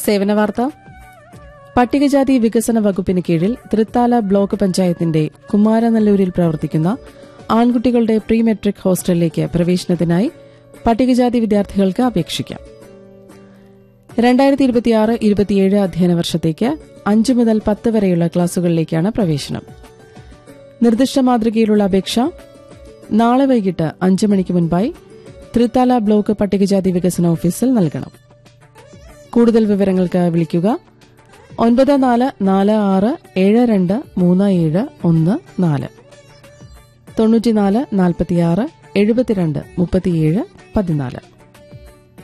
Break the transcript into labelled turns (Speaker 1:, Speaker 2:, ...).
Speaker 1: സേവന വാർത്ത പട്ടികജാതി വികസന വകുപ്പിന് കീഴിൽ തൃത്താല ബ്ലോക്ക് പഞ്ചായത്തിന്റെ കുമാരനല്ലൂരിൽ പ്രവർത്തിക്കുന്ന ആൺകുട്ടികളുടെ പ്രീ മെട്രിക് ഹോസ്റ്റലിലേക്ക് പ്രവേശനത്തിനായി പട്ടികജാതി വിദ്യാർത്ഥികൾക്ക് അപേക്ഷിക്കാം രണ്ടായിരത്തി ഇരുപത്തിയാറ് ഇരുപത്തിയേഴ് അധ്യയന വർഷത്തേക്ക് അഞ്ച് മുതൽ പത്ത് വരെയുള്ള ക്ലാസുകളിലേക്കാണ് പ്രവേശനം നിർദ്ദിഷ്ട മാതൃകയിലുള്ള അപേക്ഷ നാളെ വൈകിട്ട് അഞ്ച് മണിക്ക് മുൻപായി തൃത്താല ബ്ലോക്ക് പട്ടികജാതി വികസന ഓഫീസിൽ നൽകണം കൂടുതൽ വിവരങ്ങൾക്ക് വിളിക്കുക ഒൻപത് നാല് നാല് ആറ് ഏഴ് രണ്ട് മൂന്ന് ഏഴ് ഒന്ന് നാല് തൊണ്ണൂറ്റിനാല് നാൽപ്പത്തിയാറ് എഴുപത്തിരണ്ട് മുപ്പത്തിയേഴ് പതിനാല്